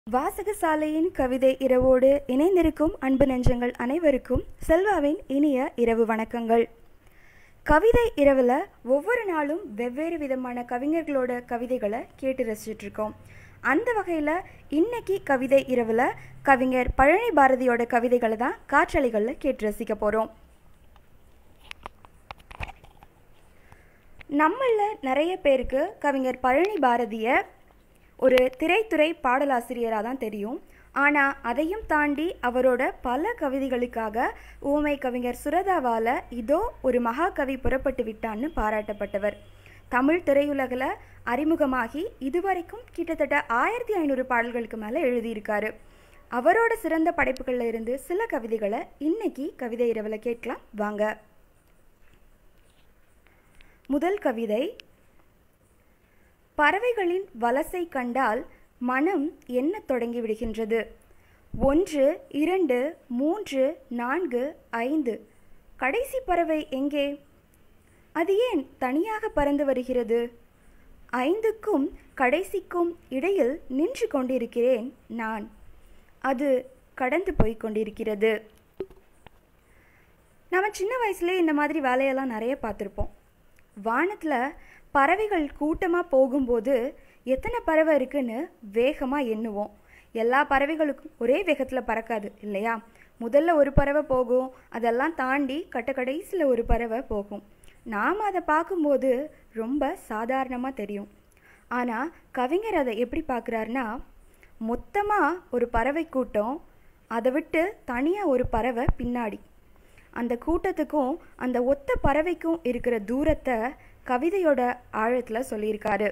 வாசகசாலையின் கவிதை இரவோடு இணைந்திருக்கும் அன்பு நெஞ்சங்கள் அனைவருக்கும் செல்வாவின் இனிய இரவு வணக்கங்கள் கவிதை இரவில் ஒவ்வொரு நாளும் வெவ்வேறு விதமான கவிஞர்களோட கவிதைகளை கேட்டு ரசிச்சுட்டு இருக்கோம் அந்த வகையில் இன்னைக்கு கவிதை இரவில் கவிஞர் பழனி பாரதியோட கவிதைகளை தான் காற்றலைகளில் கேட்டு ரசிக்க போகிறோம் நம்மளில் நிறைய பேருக்கு கவிஞர் பழனி பாரதியை ஒரு திரைத்துறை பாடலாசிரியராக தான் தெரியும் ஆனால் அதையும் தாண்டி அவரோட பல கவிதைகளுக்காக ஊமை கவிஞர் சுரதாவால் இதோ ஒரு மகாகவி புறப்பட்டு விட்டான்னு பாராட்டப்பட்டவர் தமிழ் திரையுலகில் அறிமுகமாகி இதுவரைக்கும் கிட்டத்தட்ட ஆயிரத்தி ஐநூறு பாடல்களுக்கு மேலே எழுதியிருக்காரு அவரோட சிறந்த படைப்புகளில் இருந்து சில கவிதைகளை இன்னைக்கு கவிதை இரவில் கேட்கலாம் வாங்க முதல் கவிதை பறவைகளின் வலசை கண்டால் மனம் என்ன தொடங்கி விடுகின்றது ஒன்று இரண்டு மூன்று நான்கு ஐந்து கடைசி பறவை எங்கே அது ஏன் தனியாக பறந்து வருகிறது ஐந்துக்கும் கடைசிக்கும் இடையில் நின்று கொண்டிருக்கிறேன் நான் அது கடந்து போய் கொண்டிருக்கிறது நம்ம சின்ன வயசுலேயே இந்த மாதிரி வேலையெல்லாம் நிறைய பார்த்துருப்போம் வானத்தில் பறவைகள் கூட்டமாக போகும்போது எத்தனை பறவை இருக்குன்னு வேகமாக எண்ணுவோம் எல்லா பறவைகளுக்கும் ஒரே வேகத்தில் பறக்காது இல்லையா முதல்ல ஒரு பறவை போகும் அதெல்லாம் தாண்டி கட்ட கடைசியில் ஒரு பறவை போகும் நாம் அதை பார்க்கும்போது ரொம்ப சாதாரணமாக தெரியும் ஆனால் கவிஞர் அதை எப்படி பார்க்குறாருன்னா மொத்தமாக ஒரு பறவை கூட்டம் அதை விட்டு தனியாக ஒரு பறவை பின்னாடி அந்த கூட்டத்துக்கும் அந்த ஒத்த பறவைக்கும் இருக்கிற தூரத்தை கவிதையோட ஆழத்தில் சொல்லியிருக்காரு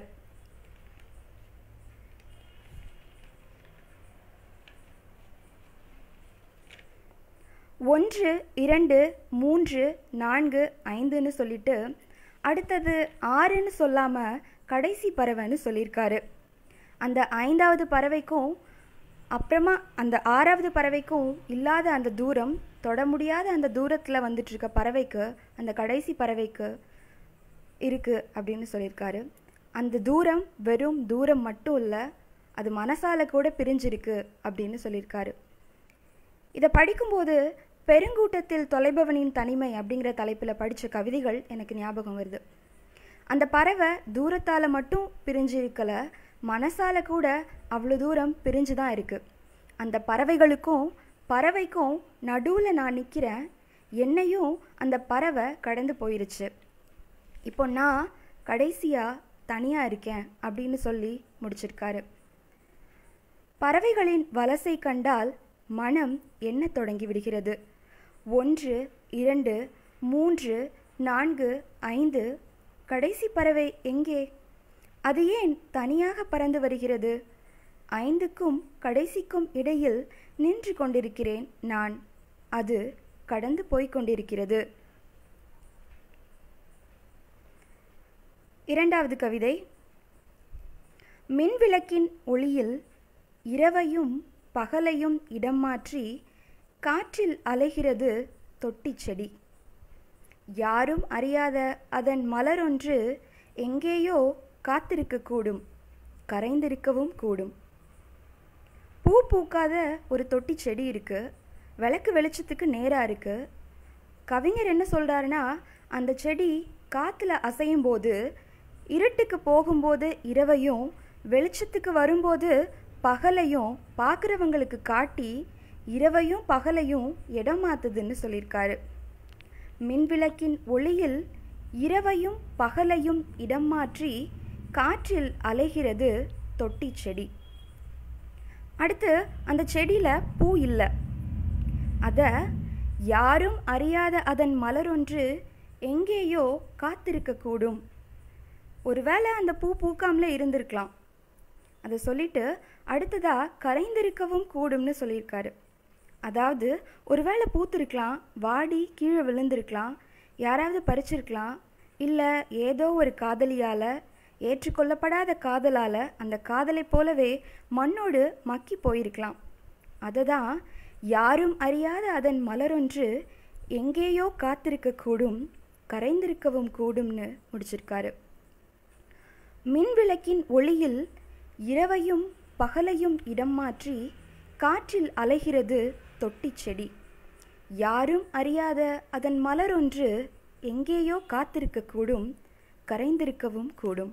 ஒன்று இரண்டு மூன்று நான்கு ஐந்துன்னு சொல்லிட்டு அடுத்தது ஆறுன்னு சொல்லாமல் கடைசி பறவைன்னு சொல்லியிருக்காரு அந்த ஐந்தாவது பறவைக்கும் அப்புறமா அந்த ஆறாவது பறவைக்கும் இல்லாத அந்த தூரம் தொட முடியாத அந்த தூரத்தில் வந்துட்டு இருக்க பறவைக்கு அந்த கடைசி பறவைக்கு இருக்குது அப்படின்னு சொல்லியிருக்காரு அந்த தூரம் வெறும் தூரம் மட்டும் இல்லை அது மனசால கூட பிரிஞ்சிருக்கு அப்படின்னு சொல்லியிருக்காரு இதை படிக்கும்போது பெருங்கூட்டத்தில் தொலைபவனின் தனிமை அப்படிங்கிற தலைப்பில் படித்த கவிதைகள் எனக்கு ஞாபகம் வருது அந்த பறவை தூரத்தால் மட்டும் பிரிஞ்சிருக்கல மனசால கூட அவ்வளோ தூரம் பிரிஞ்சு தான் இருக்குது அந்த பறவைகளுக்கும் பறவைக்கும் நடுவில் நான் நிற்கிறேன் என்னையும் அந்த பறவை கடந்து போயிருச்சு இப்போ நான் கடைசியாக தனியாக இருக்கேன் அப்படின்னு சொல்லி முடிச்சிருக்காரு பறவைகளின் வலசை கண்டால் மனம் என்ன தொடங்கி விடுகிறது ஒன்று இரண்டு மூன்று நான்கு ஐந்து கடைசி பறவை எங்கே அது ஏன் தனியாக பறந்து வருகிறது ஐந்துக்கும் கடைசிக்கும் இடையில் நின்று கொண்டிருக்கிறேன் நான் அது கடந்து போய்க் கொண்டிருக்கிறது இரண்டாவது கவிதை மின்விளக்கின் ஒளியில் இரவையும் பகலையும் இடம் மாற்றி காற்றில் அலைகிறது தொட்டிச் செடி யாரும் அறியாத அதன் மலரொன்று எங்கேயோ காத்திருக்கக்கூடும் கரைந்திருக்கவும் கூடும் பூ பூக்காத ஒரு தொட்டி செடி இருக்கு விளக்கு வெளிச்சத்துக்கு நேராக இருக்கு கவிஞர் என்ன சொல்கிறாருன்னா அந்த செடி காற்றுல அசையும் போது இருட்டுக்கு போகும்போது இரவையும் வெளிச்சத்துக்கு வரும்போது பகலையும் பார்க்குறவங்களுக்கு காட்டி இரவையும் பகலையும் இடம் மாத்துதுன்னு சொல்லியிருக்காரு மின்விளக்கின் ஒளியில் இரவையும் பகலையும் இடம் மாற்றி காற்றில் அலைகிறது தொட்டி செடி அடுத்து அந்த செடியில் பூ இல்லை அதை யாரும் அறியாத அதன் மலரொன்று எங்கேயோ காத்திருக்கக்கூடும் ஒருவேளை அந்த பூ பூக்காமலே இருந்திருக்கலாம் அதை சொல்லிட்டு அடுத்ததாக கரைந்திருக்கவும் கூடும்னு சொல்லியிருக்காரு அதாவது ஒருவேளை பூத்திருக்கலாம் வாடி கீழே விழுந்திருக்கலாம் யாராவது பறிச்சிருக்கலாம் இல்லை ஏதோ ஒரு காதலியால் ஏற்றுக்கொள்ளப்படாத காதலால் அந்த காதலை போலவே மண்ணோடு மக்கி போயிருக்கலாம் அதை தான் யாரும் அறியாத அதன் மலரொன்று எங்கேயோ காத்திருக்கக்கூடும் கரைந்திருக்கவும் கூடும்னு முடிச்சிருக்காரு மின்விளக்கின் ஒளியில் இரவையும் பகலையும் இடம் மாற்றி காற்றில் அலைகிறது தொட்டிச் செடி யாரும் அறியாத அதன் மலரொன்று எங்கேயோ காத்திருக்கக்கூடும் கரைந்திருக்கவும் கூடும்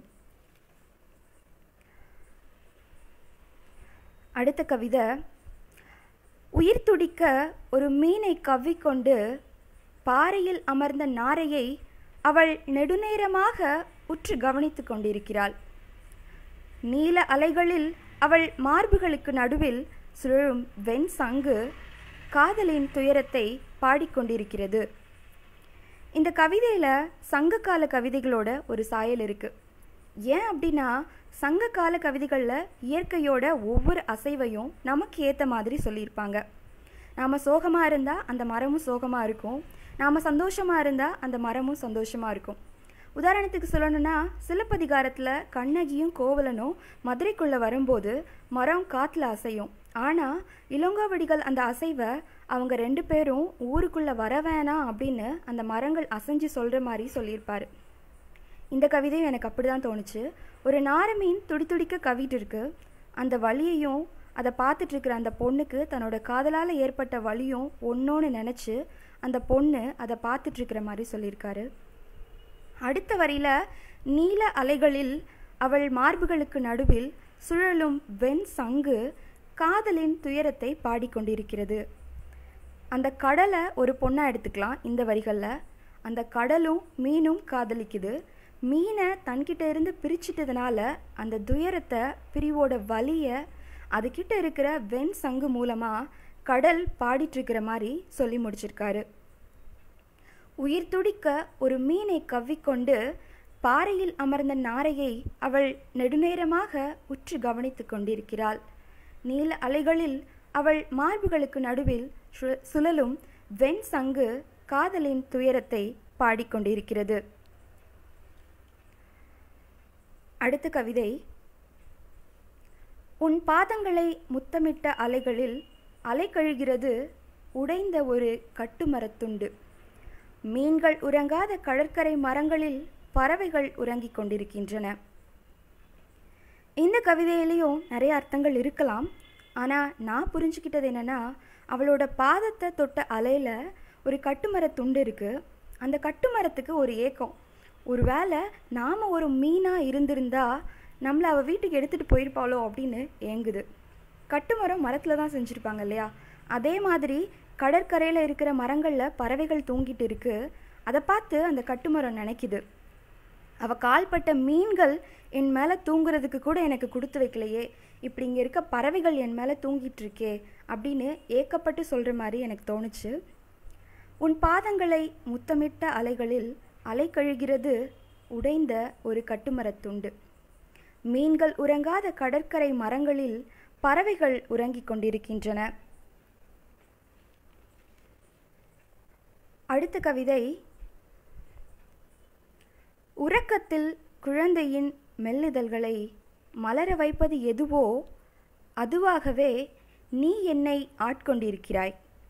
அடுத்த கவிதை உயிர் துடிக்க ஒரு மீனை கவ்விக்கொண்டு பாறையில் அமர்ந்த நாரையை அவள் நெடுநேரமாக உற்று கவனித்துக் கொண்டிருக்கிறாள் நீல அலைகளில் அவள் மார்புகளுக்கு நடுவில் சுழலும் வெண் சங்கு காதலின் துயரத்தை பாடிக்கொண்டிருக்கிறது இந்த கவிதையில் சங்ககால கவிதைகளோட ஒரு சாயல் இருக்கு ஏன் அப்படின்னா சங்ககால கவிதைகளில் இயற்கையோட ஒவ்வொரு அசைவையும் நமக்கு ஏற்ற மாதிரி சொல்லியிருப்பாங்க நாம் சோகமாக இருந்தால் அந்த மரமும் சோகமாக இருக்கும் நாம் சந்தோஷமாக இருந்தால் அந்த மரமும் சந்தோஷமாக இருக்கும் உதாரணத்துக்கு சொல்லணும்னா சிலப்பதிகாரத்தில் கண்ணகியும் கோவலனும் மதுரைக்குள்ளே வரும்போது மரம் காற்றுல அசையும் ஆனால் இளங்கோவடிகள் அந்த அசைவை அவங்க ரெண்டு பேரும் ஊருக்குள்ளே வர வேணாம் அப்படின்னு அந்த மரங்கள் அசைஞ்சு சொல்கிற மாதிரி சொல்லியிருப்பார் இந்த கவிதையும் எனக்கு அப்படி தான் தோணுச்சு ஒரு நாரமீன் துடி துடிக்க கவிட்டு இருக்கு அந்த வலியையும் அதை பார்த்துட்டு இருக்கிற அந்த பொண்ணுக்கு தன்னோட காதலால் ஏற்பட்ட வலியும் ஒன்றோன்னு நினச்சி அந்த பொண்ணு அதை பார்த்துட்டு இருக்கிற மாதிரி சொல்லியிருக்காரு அடுத்த வரியில நீல அலைகளில் அவள் மார்புகளுக்கு நடுவில் சுழலும் வெண் சங்கு காதலின் துயரத்தை பாடிக்கொண்டிருக்கிறது அந்த கடலை ஒரு பொண்ணா எடுத்துக்கலாம் இந்த வரிகளில் அந்த கடலும் மீனும் காதலிக்குது மீனை தன்கிட்ட இருந்து பிரிச்சிட்டதுனால அந்த துயரத்தை பிரிவோட வலியை அதுக்கிட்ட இருக்கிற வெண் சங்கு மூலமாக கடல் பாடிட்டு இருக்கிற மாதிரி சொல்லி முடிச்சிருக்காரு உயிர் துடிக்க ஒரு மீனை கவ்விக்கொண்டு பாறையில் அமர்ந்த நாரையை அவள் நெடுநேரமாக உற்று கவனித்துக் கொண்டிருக்கிறாள் நீல அலைகளில் அவள் மார்புகளுக்கு நடுவில் சு- சுழலும் வெண் சங்கு காதலின் துயரத்தை பாடிக்கொண்டிருக்கிறது அடுத்த கவிதை உன் பாதங்களை முத்தமிட்ட அலைகளில் அலை கழுகிறது உடைந்த ஒரு கட்டுமரத்துண்டு மீன்கள் உறங்காத கடற்கரை மரங்களில் பறவைகள் உறங்கிக் கொண்டிருக்கின்றன இந்த கவிதையிலையும் நிறைய அர்த்தங்கள் இருக்கலாம் ஆனால் நான் புரிஞ்சுக்கிட்டது என்னென்னா அவளோட பாதத்தை தொட்ட அலையில் ஒரு கட்டுமரத் துண்டு இருக்குது அந்த கட்டுமரத்துக்கு ஒரு ஏக்கம் ஒருவேளை நாம் ஒரு மீனாக இருந்திருந்தா நம்மளை அவள் வீட்டுக்கு எடுத்துகிட்டு போயிருப்பாளோ அப்படின்னு ஏங்குது கட்டுமரம் மரத்தில் தான் செஞ்சுருப்பாங்க இல்லையா அதே மாதிரி கடற்கரையில் இருக்கிற மரங்களில் பறவைகள் தூங்கிட்டு இருக்கு அதை பார்த்து அந்த கட்டுமரம் நினைக்குது அவ கால்பட்ட மீன்கள் என் மேலே தூங்குறதுக்கு கூட எனக்கு கொடுத்து வைக்கலையே இப்படி இங்கே இருக்க பறவைகள் என் மேலே தூங்கிட்டு இருக்கே அப்படின்னு ஏக்கப்பட்டு சொல்கிற மாதிரி எனக்கு தோணுச்சு உன் பாதங்களை முத்தமிட்ட அலைகளில் அலை கழுகிறது உடைந்த ஒரு கட்டுமரத்துண்டு மீன்கள் உறங்காத கடற்கரை மரங்களில் பறவைகள் உறங்கிக் கொண்டிருக்கின்றன அடுத்த கவிதை உறக்கத்தில் குழந்தையின் மெல்லிதழ்களை மலர வைப்பது எதுவோ அதுவாகவே நீ என்னை ஆட்கொண்டிருக்கிறாய்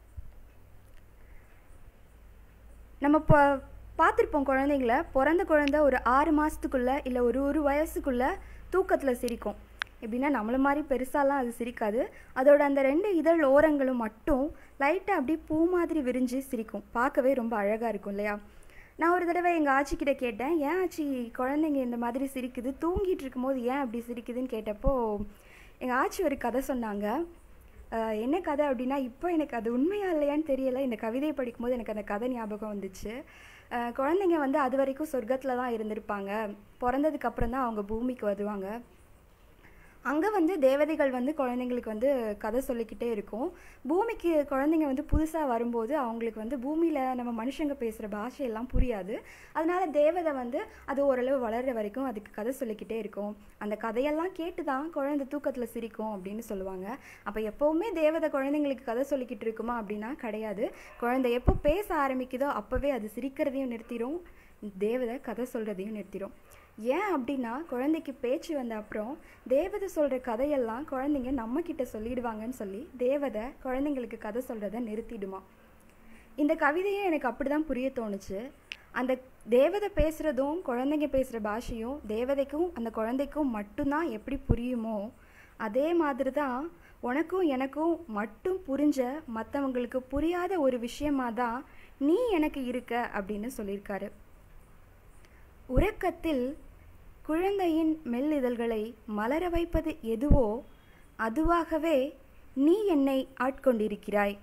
நம்ம இப்போ பார்த்துருப்போம் குழந்தைங்கள பிறந்த குழந்தை ஒரு ஆறு மாதத்துக்குள்ளே இல்லை ஒரு ஒரு வயசுக்குள்ளே தூக்கத்தில் சிரிக்கும் எப்படின்னா நம்மள மாதிரி பெருசாலாம் அது சிரிக்காது அதோட அந்த ரெண்டு இதழ் ஓரங்களும் மட்டும் லைட்டாக அப்படியே பூ மாதிரி விரிஞ்சு சிரிக்கும் பார்க்கவே ரொம்ப அழகாக இருக்கும் இல்லையா நான் ஒரு தடவை எங்கள் ஆச்சிக்கிட்ட கேட்டேன் ஏன் ஆச்சி குழந்தைங்க இந்த மாதிரி சிரிக்குது தூங்கிட்டு இருக்கும்போது ஏன் அப்படி சிரிக்குதுன்னு கேட்டப்போ எங்கள் ஆச்சி ஒரு கதை சொன்னாங்க அஹ் என்ன கதை அப்படின்னா இப்போ எனக்கு அது உண்மையா இல்லையான்னு தெரியல இந்த கவிதையை படிக்கும்போது எனக்கு அந்த கதை ஞாபகம் வந்துச்சு அஹ் குழந்தைங்க வந்து அது வரைக்கும் சொர்க்கத்தில் தான் இருந்திருப்பாங்க பிறந்ததுக்கு அப்புறம் தான் அவங்க பூமிக்கு வருவாங்க அங்கே வந்து தேவதைகள் வந்து குழந்தைங்களுக்கு வந்து கதை சொல்லிக்கிட்டே இருக்கும் பூமிக்கு குழந்தைங்க வந்து புதுசாக வரும்போது அவங்களுக்கு வந்து பூமியில் நம்ம மனுஷங்க பேசுகிற பாஷையெல்லாம் புரியாது அதனால தேவதை வந்து அது ஓரளவு வளர்கிற வரைக்கும் அதுக்கு கதை சொல்லிக்கிட்டே இருக்கும் அந்த கதையெல்லாம் கேட்டு தான் குழந்தை தூக்கத்தில் சிரிக்கும் அப்படின்னு சொல்லுவாங்க அப்போ எப்போவுமே தேவதை குழந்தைங்களுக்கு கதை சொல்லிக்கிட்டு இருக்குமா அப்படின்னா கிடையாது குழந்தை எப்போ பேச ஆரம்பிக்குதோ அப்போவே அது சிரிக்கிறதையும் நிறுத்திடும் தேவதை கதை சொல்கிறதையும் நிறுத்திடும் ஏன் அப்படின்னா குழந்தைக்கு பேச்சு வந்த அப்புறம் தேவதை சொல்கிற கதையெல்லாம் குழந்தைங்க நம்ம கிட்ட சொல்லிடுவாங்கன்னு சொல்லி தேவதை குழந்தைங்களுக்கு கதை சொல்கிறத நிறுத்திடுமா இந்த கவிதையே எனக்கு அப்படி தான் புரிய தோணுச்சு அந்த தேவதை பேசுகிறதும் குழந்தைங்க பேசுகிற பாஷையும் தேவதைக்கும் அந்த குழந்தைக்கும் மட்டும்தான் எப்படி புரியுமோ அதே மாதிரி தான் உனக்கும் எனக்கும் மட்டும் புரிஞ்ச மற்றவங்களுக்கு புரியாத ஒரு விஷயமா தான் நீ எனக்கு இருக்க அப்படின்னு சொல்லியிருக்காரு உறக்கத்தில் குழந்தையின் மெல்லிதழ்களை மலர வைப்பது எதுவோ அதுவாகவே நீ என்னை ஆட்கொண்டிருக்கிறாய்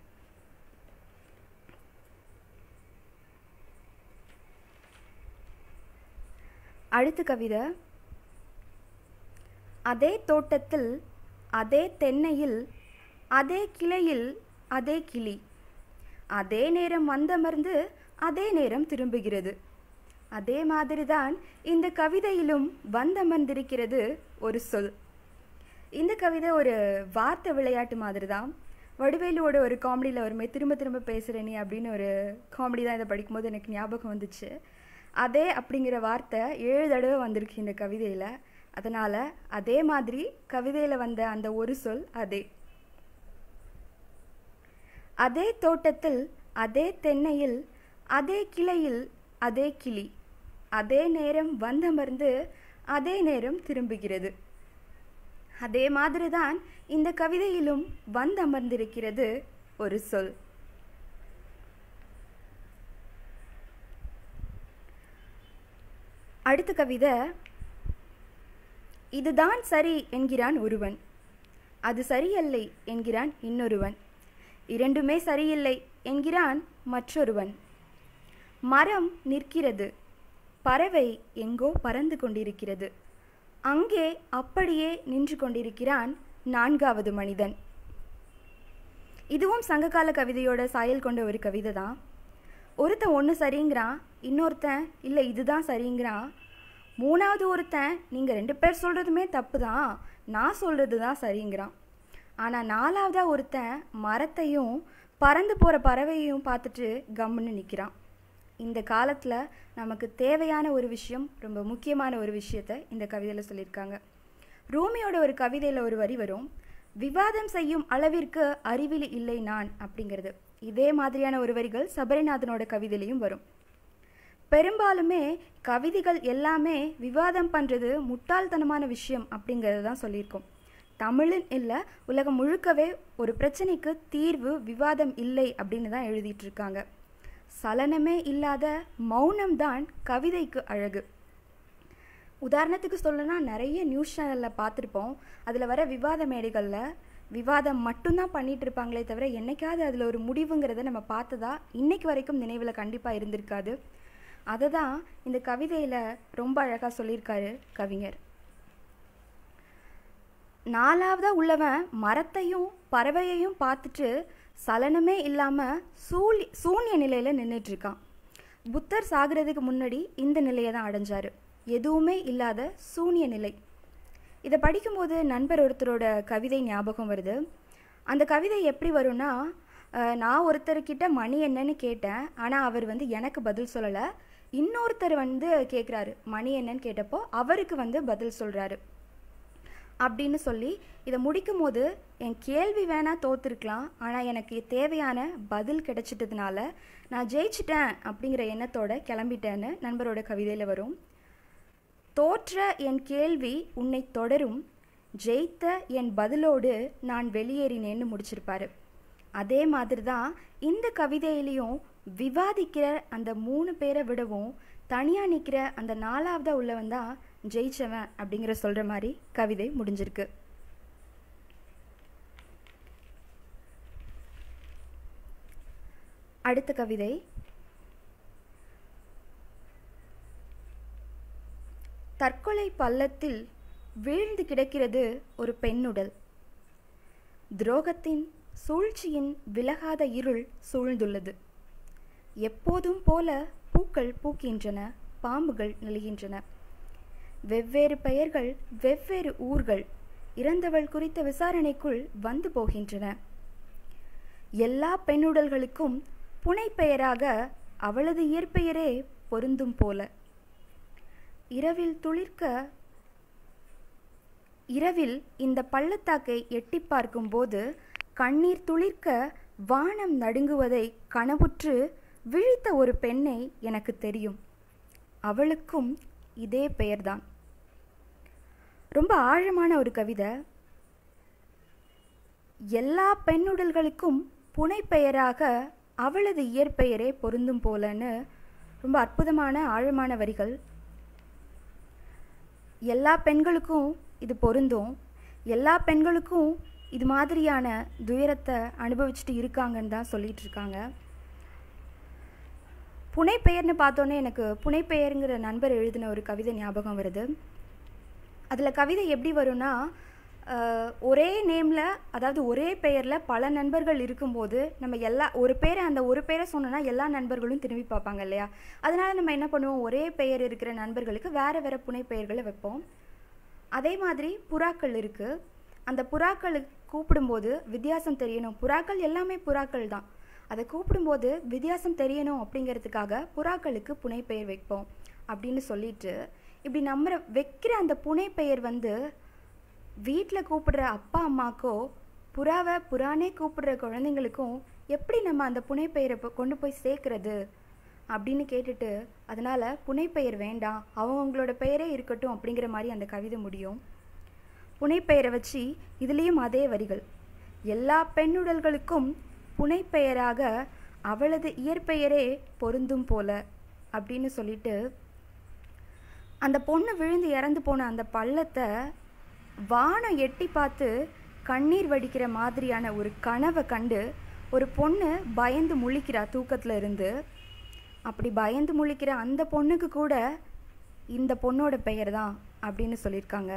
அடுத்த கவிதை அதே தோட்டத்தில் அதே தென்னையில் அதே கிளையில் அதே கிளி அதே நேரம் வந்தமர்ந்து அதே நேரம் திரும்புகிறது அதே மாதிரிதான் இந்த கவிதையிலும் வந்தமர்ந்திருக்கிறது ஒரு சொல் இந்த கவிதை ஒரு வார்த்தை விளையாட்டு மாதிரி தான் வடிவேலுவோட ஒரு காமெடியில் வருமே திரும்ப திரும்ப பேசுகிறேனே அப்படின்னு ஒரு காமெடி தான் இதை படிக்கும்போது எனக்கு ஞாபகம் வந்துச்சு அதே அப்படிங்கிற வார்த்தை ஏழு தடவை வந்திருக்கு இந்த கவிதையில் அதனால் அதே மாதிரி கவிதையில் வந்த அந்த ஒரு சொல் அதே அதே தோட்டத்தில் அதே தென்னையில் அதே கிளையில் அதே கிளி அதே நேரம் வந்தமர்ந்து அதே நேரம் திரும்புகிறது அதே மாதிரி தான் இந்த கவிதையிலும் வந்தமர்ந்திருக்கிறது ஒரு சொல் அடுத்த கவிதை இதுதான் சரி என்கிறான் ஒருவன் அது சரியல்லை என்கிறான் இன்னொருவன் இரண்டுமே சரியில்லை என்கிறான் மற்றொருவன் மரம் நிற்கிறது பறவை எங்கோ பறந்து கொண்டிருக்கிறது அங்கே அப்படியே நின்று கொண்டிருக்கிறான் நான்காவது மனிதன் இதுவும் சங்ககால கவிதையோட சாயல் கொண்ட ஒரு கவிதை தான் ஒருத்தன் ஒன்று சரிங்கிறான் இன்னொருத்தன் இல்லை இதுதான் சரிங்கிறான் மூணாவது ஒருத்தன் நீங்கள் ரெண்டு பேர் சொல்கிறதுமே தப்பு தான் நான் சொல்கிறது தான் சரிங்கிறான் ஆனால் நாலாவதாக ஒருத்தன் மரத்தையும் பறந்து போகிற பறவையையும் பார்த்துட்டு கம்முன்னு நிற்கிறான் இந்த காலத்தில் நமக்கு தேவையான ஒரு விஷயம் ரொம்ப முக்கியமான ஒரு விஷயத்தை இந்த கவிதையில் சொல்லியிருக்காங்க ரூமியோட ஒரு கவிதையில் ஒரு வரி வரும் விவாதம் செய்யும் அளவிற்கு அறிவில் இல்லை நான் அப்படிங்கிறது இதே மாதிரியான ஒரு வரிகள் சபரிநாதனோட கவிதையிலையும் வரும் பெரும்பாலுமே கவிதைகள் எல்லாமே விவாதம் பண்ணுறது முட்டாள்தனமான விஷயம் அப்படிங்கிறது தான் சொல்லியிருக்கோம் தமிழின் இல்லை உலகம் முழுக்கவே ஒரு பிரச்சனைக்கு தீர்வு விவாதம் இல்லை அப்படின்னு தான் எழுதிட்டு இருக்காங்க சலனமே இல்லாத மௌனம் தான் கவிதைக்கு அழகு உதாரணத்துக்கு சொல்லணும்னா நிறைய நியூஸ் சேனலில் பார்த்துருப்போம் அதில் வர விவாத மேடைகளில் விவாதம் மட்டும்தான் பண்ணிட்டு இருப்பாங்களே தவிர என்னைக்காவது அதில் ஒரு முடிவுங்கிறத நம்ம பார்த்ததா இன்னைக்கு வரைக்கும் நினைவில் கண்டிப்பாக இருந்திருக்காது அதை தான் இந்த கவிதையில் ரொம்ப அழகாக சொல்லியிருக்காரு கவிஞர் நாலாவதாக உள்ளவன் மரத்தையும் பறவையையும் பார்த்துட்டு சலனமே இல்லாமல் சூழ் சூன்ய நிலையில் நின்றுட்டுருக்கான் புத்தர் சாகிறதுக்கு முன்னாடி இந்த நிலையை தான் அடைஞ்சார் எதுவுமே இல்லாத சூன்ய நிலை இதை படிக்கும்போது நண்பர் ஒருத்தரோட கவிதை ஞாபகம் வருது அந்த கவிதை எப்படி வரும்னா அஹ், நான் ஒருத்தர்கிட்ட மணி என்னன்னு கேட்டேன் ஆனால் அவர் வந்து எனக்கு பதில் சொல்லலை இன்னொருத்தர் வந்து கேட்குறாரு மணி என்னன்னு கேட்டப்போ அவருக்கு வந்து பதில் சொல்கிறாரு அப்படின்னு சொல்லி இதை முடிக்கும் போது என் கேள்வி வேணால் தோத்துருக்கலாம் ஆனால் எனக்கு தேவையான பதில் கிடைச்சிட்டதுனால நான் ஜெயிச்சிட்டேன் அப்படிங்கிற எண்ணத்தோட கிளம்பிட்டேன்னு நண்பரோட கவிதையில் வரும் தோற்ற என் கேள்வி உன்னை தொடரும் ஜெயித்த என் பதிலோடு நான் வெளியேறினேன்னு முடிச்சிருப்பாரு அதே மாதிரி தான் இந்த கவிதையிலையும் விவாதிக்கிற அந்த மூணு பேரை விடவும் தனியாக நிற்கிற அந்த நாலாவதாக உள்ளவன் தான் ஜெயிச்சவன் அப்படிங்கிற சொல்கிற மாதிரி கவிதை முடிஞ்சிருக்கு அடுத்த கவிதை தற்கொலை பள்ளத்தில் வீழ்ந்து கிடக்கிறது ஒரு பெண்ணுடல் துரோகத்தின் சூழ்ச்சியின் விலகாத இருள் சூழ்ந்துள்ளது எப்போதும் போல பூக்கள் பூக்கின்றன பாம்புகள் நெளிகின்றன வெவ்வேறு பெயர்கள் வெவ்வேறு ஊர்கள் இறந்தவள் குறித்த விசாரணைக்குள் வந்து போகின்றன எல்லா பெண்ணுடல்களுக்கும் புனைப்பெயராக அவளது இயற்பெயரே பொருந்தும் போல இரவில் துளிர்க்க இரவில் இந்த பள்ளத்தாக்கை எட்டி பார்க்கும்போது கண்ணீர் துளிர்க்க வானம் நடுங்குவதை கனவுற்று விழித்த ஒரு பெண்ணை எனக்கு தெரியும் அவளுக்கும் இதே பெயர்தான் ரொம்ப ஆழமான ஒரு கவிதை எல்லா பெண்ணுடல்களுக்கும் புனைப்பெயராக அவளது இயற்பெயரே பொருந்தும் போலன்னு ரொம்ப அற்புதமான ஆழமான வரிகள் எல்லா பெண்களுக்கும் இது பொருந்தும் எல்லா பெண்களுக்கும் இது மாதிரியான துயரத்தை அனுபவிச்சுட்டு இருக்காங்கன்னு தான் சொல்லிட்டு இருக்காங்க புனைப்பெயர்னு பார்த்தோன்னே எனக்கு புனைப்பெயருங்கிற நண்பர் எழுதின ஒரு கவிதை ஞாபகம் வருது அதில் கவிதை எப்படி வரும்னா அஹ், ஒரே நேமில் அதாவது ஒரே பெயரில் பல நண்பர்கள் இருக்கும்போது நம்ம எல்லா ஒரு பேரை அந்த ஒரு பேரை சொன்னோன்னா எல்லா நண்பர்களும் திரும்பி பார்ப்பாங்க இல்லையா அதனால நம்ம என்ன பண்ணுவோம் ஒரே பெயர் இருக்கிற நண்பர்களுக்கு வேறு வேறு புனைப்பெயர்களை வைப்போம் அதே மாதிரி புறாக்கள் இருக்குது அந்த புறாக்களுக்கு கூப்பிடும்போது வித்தியாசம் தெரியணும் புறாக்கள் எல்லாமே புறாக்கள் தான் அதை கூப்பிடும்போது வித்தியாசம் தெரியணும் அப்படிங்கிறதுக்காக புறாக்களுக்கு புனைப்பெயர் வைப்போம் அப்படின்னு சொல்லிட்டு இப்படி நம்ம வைக்கிற அந்த புனைப்பெயர் வந்து வீட்டில் கூப்பிடுற அப்பா அம்மாக்கோ புறாவை புறானே கூப்பிடுற குழந்தைங்களுக்கும் எப்படி நம்ம அந்த புனைப்பெயரை இப்போ கொண்டு போய் சேர்க்கறது அப்படின்னு கேட்டுட்டு அதனால் புனைப்பெயர் வேண்டாம் அவங்கவுங்களோட பெயரே இருக்கட்டும் அப்படிங்கிற மாதிரி அந்த கவிதை முடியும் புனைப்பெயரை வச்சு இதுலேயும் அதே வரிகள் எல்லா பெண்ணுடல்களுக்கும் புனைப்பெயராக அவளது இயற்பெயரே பொருந்தும் போல அப்படின்னு சொல்லிட்டு அந்த பொண்ணு விழுந்து இறந்து போன அந்த பள்ளத்தை வானம் எட்டி பார்த்து கண்ணீர் வடிக்கிற மாதிரியான ஒரு கனவை கண்டு ஒரு பொண்ணு பயந்து முழிக்கிறா தூக்கத்தில் இருந்து அப்படி பயந்து முழிக்கிற அந்த பொண்ணுக்கு கூட இந்த பொண்ணோட பெயர் தான் அப்படின்னு சொல்லியிருக்காங்க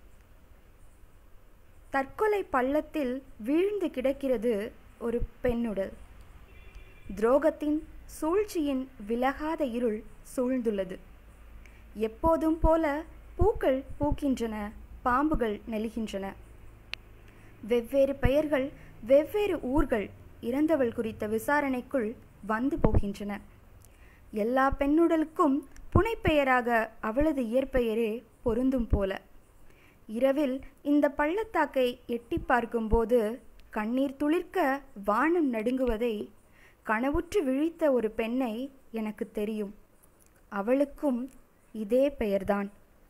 தற்கொலை பள்ளத்தில் வீழ்ந்து கிடக்கிறது ஒரு பெண்ணுடல் துரோகத்தின் சூழ்ச்சியின் விலகாத இருள் சூழ்ந்துள்ளது எப்போதும் போல பூக்கள் பூக்கின்றன பாம்புகள் நெளிகின்றன வெவ்வேறு பெயர்கள் வெவ்வேறு ஊர்கள் இறந்தவள் குறித்த விசாரணைக்குள் வந்து போகின்றன எல்லா பெண்ணுடலுக்கும் புனைப்பெயராக அவளது இயற்பெயரே பொருந்தும் போல இரவில் இந்த பள்ளத்தாக்கை எட்டி பார்க்கும்போது கண்ணீர் துளிர்க்க வானம் நடுங்குவதை கனவுற்று விழித்த ஒரு பெண்ணை எனக்கு தெரியும் அவளுக்கும் இதே பெயர்தான்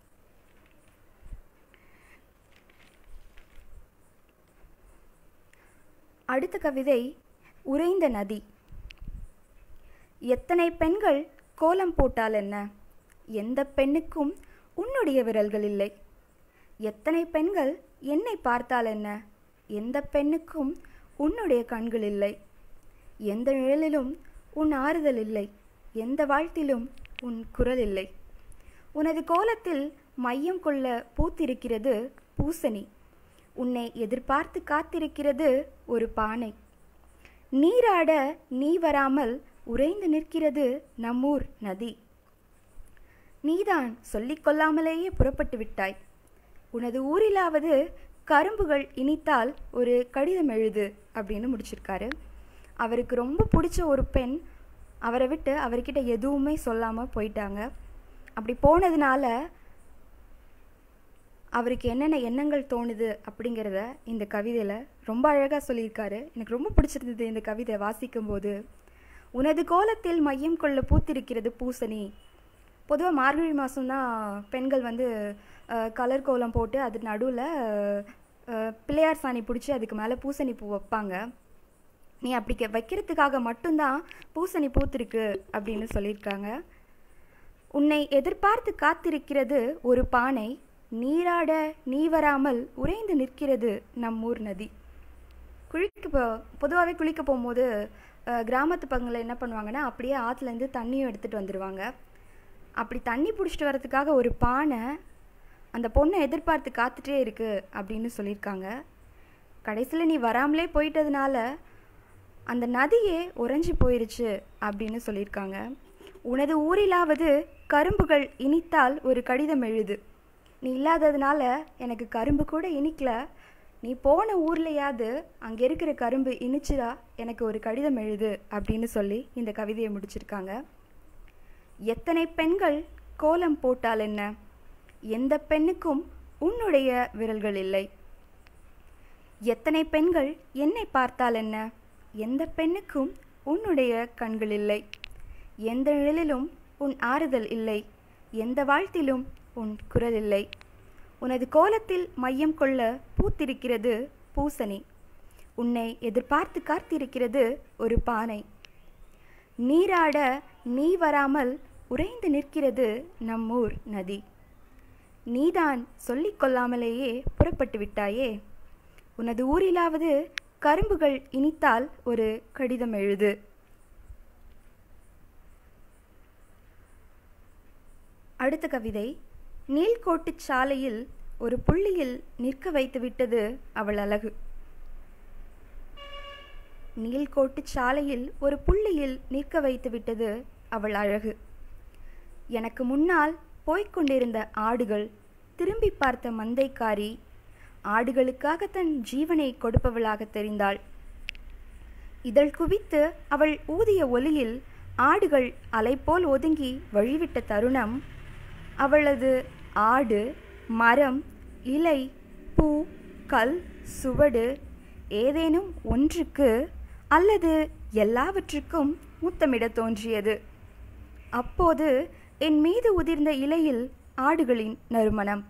அடுத்த கவிதை உறைந்த நதி எத்தனை பெண்கள் கோலம் போட்டால் என்ன எந்த பெண்ணுக்கும் உன்னுடைய விரல்கள் இல்லை எத்தனை பெண்கள் என்னை பார்த்தால் என்ன எந்த பெண்ணுக்கும் உன்னுடைய கண்கள் இல்லை எந்த நிழலிலும் உன் ஆறுதல் இல்லை எந்த வாழ்த்திலும் உன் குரல் இல்லை உனது கோலத்தில் மையம் கொள்ள பூத்திருக்கிறது பூசணி உன்னை எதிர்பார்த்து காத்திருக்கிறது ஒரு பானை நீராட நீ வராமல் உறைந்து நிற்கிறது நம்மூர் நதி நீதான் சொல்லிக் கொள்ளாமலேயே புறப்பட்டு விட்டாய் உனது ஊரிலாவது கரும்புகள் இனித்தால் ஒரு கடிதம் எழுது அப்படின்னு முடிச்சிருக்காரு அவருக்கு ரொம்ப பிடிச்ச ஒரு பெண் அவரை விட்டு அவர்கிட்ட எதுவுமே சொல்லாமல் போயிட்டாங்க அப்படி போனதுனால அவருக்கு என்னென்ன எண்ணங்கள் தோணுது அப்படிங்கிறத இந்த கவிதையில் ரொம்ப அழகாக சொல்லியிருக்காரு எனக்கு ரொம்ப பிடிச்சிருந்தது இந்த கவிதை வாசிக்கும்போது உனது கோலத்தில் மையம் கொள்ள பூத்திருக்கிறது பூசணி பொதுவாக மார்கழி மாதம்தான் பெண்கள் வந்து கலர் கோலம் போட்டு அது நடுவில் பிள்ளையார் சாணி பிடிச்சி அதுக்கு மேலே பூசணி பூ வைப்பாங்க நீ அப்படி கே- வைக்கிறதுக்காக மட்டும்தான் பூசணி பூத்திருக்கு அப்படின்னு சொல்லியிருக்காங்க உன்னை எதிர்பார்த்து காத்திருக்கிறது ஒரு பானை நீராட நீ வராமல் உறைந்து நிற்கிறது நம்மூர் நதி குளிக்க போ பொதுவாகவே குளிக்க போகும்போது அஹ், கிராமத்து பக்கங்களில் என்ன பண்ணுவாங்கன்னா அப்படியே ஆற்றுலேருந்து தண்ணியும் எடுத்துகிட்டு வந்துடுவாங்க அப்படி தண்ணி பிடிச்சிட்டு வரதுக்காக ஒரு பானை அந்த பொண்ணை எதிர்பார்த்து காத்துட்டே இருக்கு அப்படின்னு சொல்லியிருக்காங்க கடைசியில் நீ வராமலே போயிட்டதுனால அந்த நதியே உறைஞ்சி போயிருச்சு அப்படின்னு சொல்லியிருக்காங்க உனது ஊரிலாவது கரும்புகள் இனித்தால் ஒரு கடிதம் எழுது நீ இல்லாததுனால எனக்கு கரும்பு கூட இனிக்கல நீ போன ஊர்லையாவது அங்கே இருக்கிற கரும்பு இனிச்சுதா எனக்கு ஒரு கடிதம் எழுது அப்படின்னு சொல்லி இந்த கவிதையை முடிச்சிருக்காங்க எத்தனை பெண்கள் கோலம் போட்டால் என்ன எந்த பெண்ணுக்கும் உன்னுடைய விரல்கள் இல்லை எத்தனை பெண்கள் என்னை பார்த்தால் என்ன எந்த பெண்ணுக்கும் உன்னுடைய கண்கள் இல்லை எந்த நிழலிலும் உன் ஆறுதல் இல்லை எந்த வாழ்த்திலும் உன் குரல் இல்லை உனது கோலத்தில் மையம் கொள்ள பூத்திருக்கிறது பூசணி உன்னை எதிர்பார்த்து காத்திருக்கிறது ஒரு பானை நீராட நீ வராமல் உறைந்து நிற்கிறது நம்மூர் நதி நீதான் சொல்லிக் கொள்ளாமலேயே புறப்பட்டு விட்டாயே உனது ஊரிலாவது கரும்புகள் இனித்தால் ஒரு கடிதம் எழுது அடுத்த கவிதை நீல்கோட்டுச் சாலையில் ஒரு புள்ளியில் நிற்க வைத்து விட்டது அவள் அழகு நீல்கோட்டுச் சாலையில் ஒரு புள்ளியில் நிற்க வைத்து விட்டது அவள் அழகு எனக்கு முன்னால் போய்க் கொண்டிருந்த ஆடுகள் திரும்பி பார்த்த மந்தைக்காரி ஆடுகளுக்காக தன் ஜீவனை கொடுப்பவளாக தெரிந்தாள் இதழ் குவித்து அவள் ஊதிய ஒலியில் ஆடுகள் அலைப்போல் ஒதுங்கி வழிவிட்ட தருணம் அவளது ஆடு மரம் இலை பூ கல் சுவடு ஏதேனும் ஒன்றுக்கு அல்லது எல்லாவற்றுக்கும் முத்தமிட தோன்றியது அப்போது என் மீது உதிர்ந்த இலையில் ஆடுகளின் நறுமணம்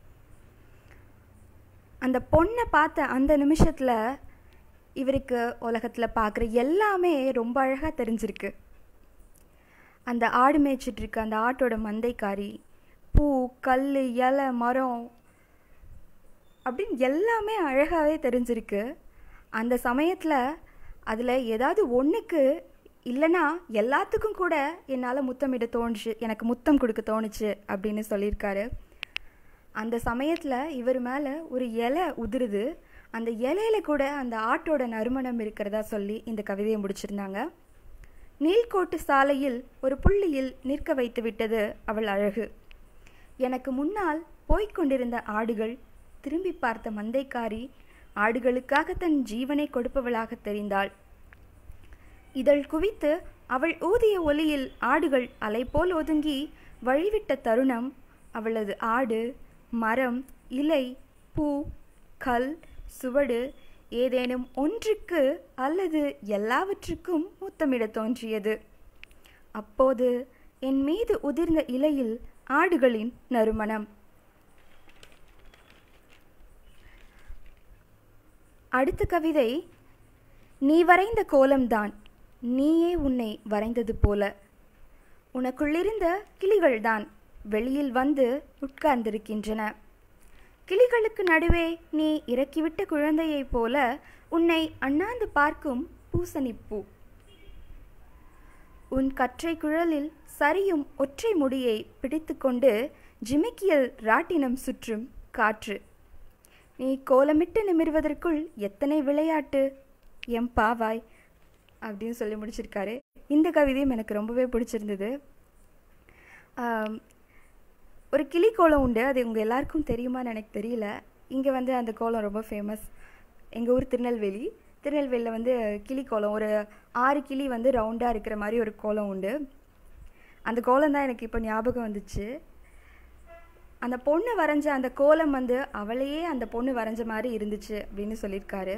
அந்த பொண்ணை பார்த்த அந்த நிமிஷத்தில் இவருக்கு உலகத்தில் பார்க்குற எல்லாமே ரொம்ப அழகாக தெரிஞ்சிருக்கு அந்த ஆடு மேய்ச்சிட்டு இருக்க அந்த ஆட்டோட மந்தைக்காரி பூ கல் இலை மரம் அப்படின்னு எல்லாமே அழகாகவே தெரிஞ்சிருக்கு அந்த சமயத்தில் அதில் ஏதாவது ஒன்றுக்கு இல்லைனா எல்லாத்துக்கும் கூட என்னால் முத்தமிட தோணுச்சு எனக்கு முத்தம் கொடுக்க தோணுச்சு அப்படின்னு சொல்லியிருக்காரு அந்த சமயத்தில் இவர் மேலே ஒரு இலை உதிருது அந்த இலையில கூட அந்த ஆட்டோட நறுமணம் இருக்கிறதா சொல்லி இந்த கவிதையை முடிச்சிருந்தாங்க நீல்கோட்டு சாலையில் ஒரு புள்ளியில் நிற்க வைத்து விட்டது அவள் அழகு எனக்கு முன்னால் போய்க் கொண்டிருந்த ஆடுகள் திரும்பி பார்த்த மந்தைக்காரி ஆடுகளுக்காக தன் ஜீவனை கொடுப்பவளாக தெரிந்தாள் இதழ் குவித்து அவள் ஊதிய ஒலியில் ஆடுகள் அலைபோல் ஒதுங்கி வழிவிட்ட தருணம் அவளது ஆடு மரம் இலை பூ கல் சுவடு ஏதேனும் ஒன்றுக்கு அல்லது எல்லாவற்றுக்கும் முத்தமிட தோன்றியது அப்போது என் மீது உதிர்ந்த இலையில் ஆடுகளின் நறுமணம் அடுத்த கவிதை நீ வரைந்த கோலம்தான் நீயே உன்னை வரைந்தது போல உனக்குள்ளிருந்த கிளிகள்தான் வெளியில் வந்து உட்கார்ந்திருக்கின்றன கிளிகளுக்கு நடுவே நீ இறக்கிவிட்ட குழந்தையைப் போல உன்னை அண்ணாந்து பார்க்கும் பூசணிப்பூ உன் கற்றை குழலில் சரியும் ஒற்றை முடியை பிடித்துக்கொண்டு ஜிமிக்கியல் ராட்டினம் சுற்றும் காற்று நீ கோலமிட்டு நிமிர்வதற்குள் எத்தனை விளையாட்டு எம் பாவாய் அப்படின்னு சொல்லி முடிச்சிருக்காரு இந்த கவிதையும் எனக்கு ரொம்பவே பிடிச்சிருந்தது ஆம், ஒரு கிளி கோலம் உண்டு அது உங்கள் எல்லாருக்கும் தெரியுமான்னு எனக்கு தெரியல இங்கே வந்து அந்த கோலம் ரொம்ப ஃபேமஸ் எங்கள் ஊர் திருநெல்வேலி திருநெல்வேலியில் வந்து கிளி கோலம் ஒரு ஆறு கிளி வந்து ரவுண்டாக இருக்கிற மாதிரி ஒரு கோலம் உண்டு அந்த கோலம் தான் எனக்கு இப்போ ஞாபகம் வந்துச்சு அந்த பொண்ணு வரைஞ்ச அந்த கோலம் வந்து அவளையே அந்த பொண்ணு வரைஞ்ச மாதிரி இருந்துச்சு அப்படின்னு சொல்லியிருக்காரு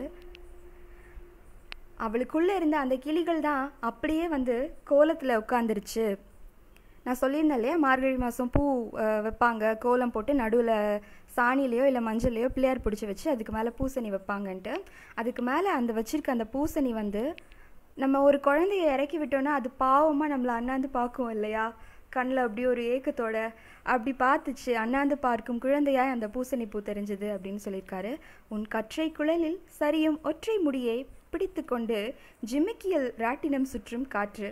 அவளுக்குள்ளே இருந்த அந்த கிளிகள் தான் அப்படியே வந்து கோலத்தில் உட்காந்துருச்சு நான் சொல்லியிருந்தேன் இல்லையா மார்கழி மாதம் பூ அஹ், வைப்பாங்க கோலம் போட்டு நடுவில் சாணிலையோ இல்லை மஞ்சள்லையோ பிள்ளையார் பிடிச்சி வச்சு அதுக்கு மேலே பூசணி வைப்பாங்கன்ட்டு அதுக்கு மேலே அந்த வச்சிருக்க அந்த பூசணி வந்து நம்ம ஒரு குழந்தைய இறக்கி விட்டோன்னா அது பாவமாக நம்மளை அண்ணாந்து பார்க்கும் இல்லையா கண்ணில் அப்படி ஒரு ஏக்கத்தோட அப்படி பார்த்துச்சு அண்ணாந்து பார்க்கும் குழந்தையாய் அந்த பூசணி பூ தெரிஞ்சது அப்படின்னு சொல்லியிருக்காரு உன் கற்றை குழலில் சரியும் ஒற்றை முடியை பிடித்துக்கொண்டு ஜிமிக்கியல் ராட்டினம் சுற்றும் காற்று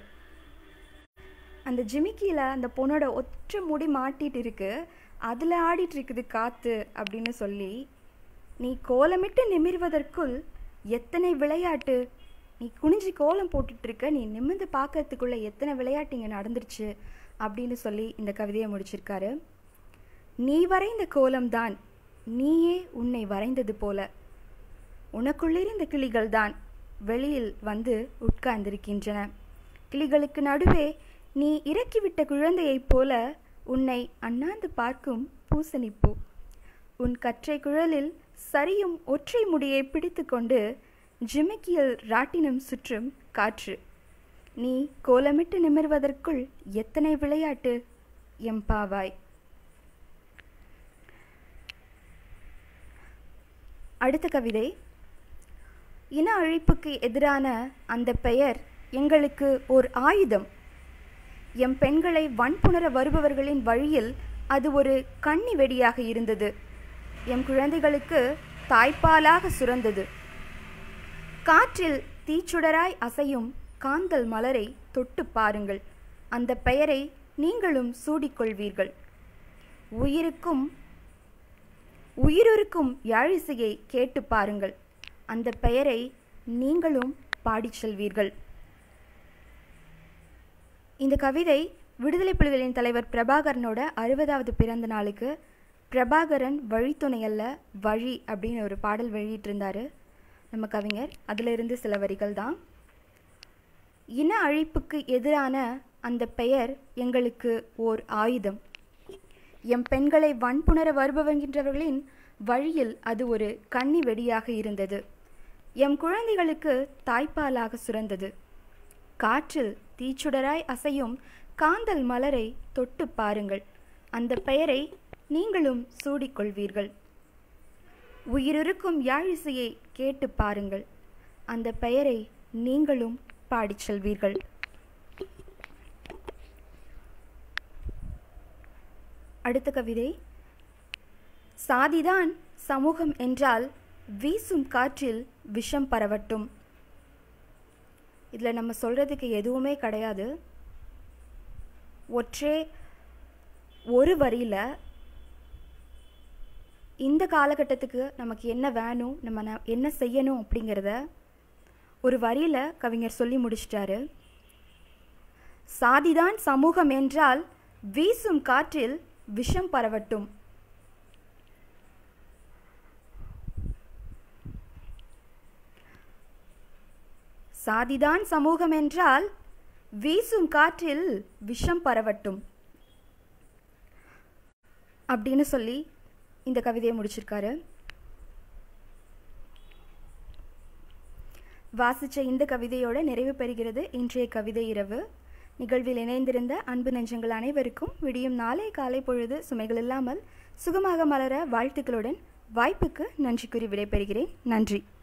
அந்த ஜிமிக்கியில் அந்த பொண்ணோட ஒற்றை முடி மாட்டிட்டு இருக்கு அதில் ஆடிட்டு இருக்குது காற்று அப்படின்னு சொல்லி நீ கோலமிட்டு நிமிர்வதற்குள் எத்தனை விளையாட்டு நீ குனிஞ்சு கோலம் போட்டுட்டு இருக்க நீ நிமிர்ந்து பார்க்கறதுக்குள்ள எத்தனை விளையாட்டு இங்கே நடந்துருச்சு அப்படின்னு சொல்லி இந்த கவிதையை முடிச்சிருக்காரு நீ வரைந்த கோலம்தான் நீயே உன்னை வரைந்தது போல உனக்குள்ளிருந்த கிளிகள்தான் வெளியில் வந்து உட்கார்ந்திருக்கின்றன கிளிகளுக்கு நடுவே நீ இறக்கிவிட்ட குழந்தையைப் போல உன்னை அண்ணாந்து பார்க்கும் பூசணிப்பூ உன் கற்றை குழலில் சரியும் ஒற்றை முடியை பிடித்துக்கொண்டு ஜிமிக்கியில் ராட்டினம் சுற்றும் காற்று நீ கோலமிட்டு நிமிர்வதற்குள் எத்தனை விளையாட்டு எம்பாவாய் அடுத்த கவிதை இன அழிப்புக்கு எதிரான அந்த பெயர் எங்களுக்கு ஓர் ஆயுதம் எம் பெண்களை வன்புணர வருபவர்களின் வழியில் அது ஒரு கண்ணி வெடியாக இருந்தது எம் குழந்தைகளுக்கு தாய்ப்பாலாக சுரந்தது காற்றில் தீச்சுடராய் அசையும் காந்தல் மலரை தொட்டு பாருங்கள் அந்த பெயரை நீங்களும் சூடிக்கொள்வீர்கள் உயிருக்கும் உயிருக்கும் யாழிசையை கேட்டு பாருங்கள் அந்த பெயரை நீங்களும் பாடிச் செல்வீர்கள் இந்த கவிதை விடுதலை புலிகளின் தலைவர் பிரபாகரனோட அறுபதாவது பிறந்த நாளுக்கு பிரபாகரன் வழித்துணை அல்ல வழி அப்படின்னு ஒரு பாடல் வெளியிட்டிருந்தாரு நம்ம கவிஞர் அதிலிருந்து சில வரிகள் தான் இன அழிப்புக்கு எதிரான அந்த பெயர் எங்களுக்கு ஓர் ஆயுதம் எம் பெண்களை வன்புணர வருபவர்கின்றவர்களின் வழியில் அது ஒரு கன்னி வெடியாக இருந்தது எம் குழந்தைகளுக்கு தாய்ப்பாலாக சுரந்தது காற்றில் தீச்சுடராய் அசையும் காந்தல் மலரை தொட்டு பாருங்கள் அந்த பெயரை நீங்களும் சூடிக்கொள்வீர்கள் உயிரிருக்கும் யாழிசையை கேட்டு பாருங்கள் அந்த பெயரை நீங்களும் பாடிச் செல்வீர்கள் அடுத்த கவிதை சாதிதான் சமூகம் என்றால் வீசும் காற்றில் விஷம் பரவட்டும் இதில் நம்ம சொல்கிறதுக்கு எதுவுமே கிடையாது ஒற்றே ஒரு வரியில் இந்த காலகட்டத்துக்கு நமக்கு என்ன வேணும் நம்ம ந- என்ன செய்யணும் அப்படிங்கிறத ஒரு வரியில் கவிஞர் சொல்லி முடிச்சிட்டாரு சாதிதான் சமூகம் என்றால் வீசும் காற்றில் விஷம் பரவட்டும் சாதிதான் சமூகம் என்றால் வீசும் காற்றில் விஷம் பரவட்டும் அப்படின்னு சொல்லி இந்த கவிதையை முடிச்சிருக்காரு வாசிச்ச இந்த கவிதையோட நிறைவு பெறுகிறது இன்றைய கவிதை இரவு நிகழ்வில் இணைந்திருந்த அன்பு நெஞ்சங்கள் அனைவருக்கும் விடியும் நாளை காலை பொழுது சுமைகள் இல்லாமல் சுகமாக மலர வாழ்த்துக்களுடன் வாய்ப்புக்கு நன்றி கூறி விடைபெறுகிறேன் நன்றி